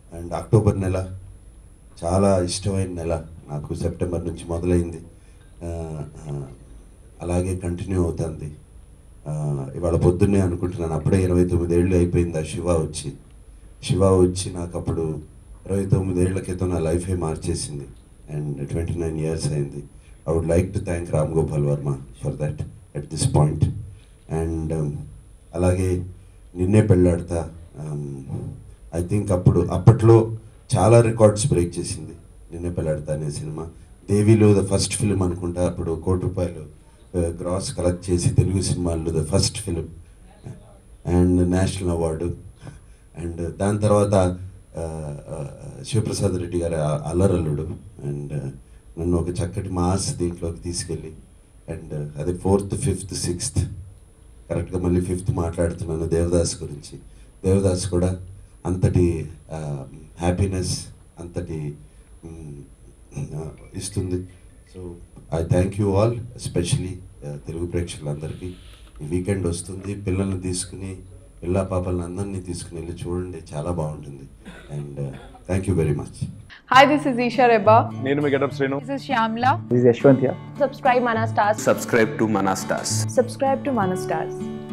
And October నెల చాలా ఇష్టమైన నెల నాకు సెప్టెంబర్ నుంచి మొదలైంది ఆ, ఆ, అలాగే కంటిన్యూ అవుతుంది ఆ, ఇవాళ పొద్దున్నే అనుకుంటున్నాను అప్పుడే ఇరవై తొమ్మిది ఏళ్ళు అయిపోయింది ఆ శివ వచ్చి శివ వచ్చి నాకు అప్పుడు ఇరవై తొమ్మిది ఏళ్ల క్రితం నా లైఫే మార్చేసింది అండ్ ట్వంటీ నైన్ ఇయర్స్ అయింది I would like to thank Ram Gopal Varma for that at this point and అలాగే నిన్నే పెళ్ళాడతా ఐ థింక్ అప్పుడు అప్పట్లో చాలా రికార్డ్స్ బ్రేక్ చేసింది నిన్నే పెళ్ళాడతా అనే సినిమా దేవిలో ద ఫస్ట్ ఫిలిం అనుకుంటా అప్పుడు కోటి రూపాయలు గ్రాస్ కలెక్ట్ చేసి తెలుగు సినిమాల్లో the first film and national award and దాని తర్వాత ఆ, ఆ, శివప్రసాద్ రెడ్డి గారి ఆ- అల్లరల్లుడు అండ్ నన్ను ఒక చక్కటి మాస్ దీంట్లోకి తీసుకెళ్ళి అండ్ అదే ఫోర్త్ ఫిఫ్త్ సిక్స్త్ కరెక్ట్గా మళ్ళీ ఫిఫ్త్ మాట్లాడుతున్నాను దేవదాస్ గురించి దేవదాస్ కూడా అంతటి హ్యాపీనెస్ అంతటి మ్, ఆ, ఇస్తుంది so I thank you all especially Telugu ప్రేక్షకులందరికీ ఈ వీకెండ్ వస్తుంది పిల్లల్ని తీసుకుని పిల్ల పాపల్ని అందరినీ తీసుకుని వెళ్ళి చూడండి చాలా బాగుంటుంది and thank you very much Hi, this is Isha Reba. నేను మీ getup Srinu This is Shyamla. This is Yashwant here. subscribe Mana Stars. subscribe to Mana Stars. Subscribe to Mana Stars.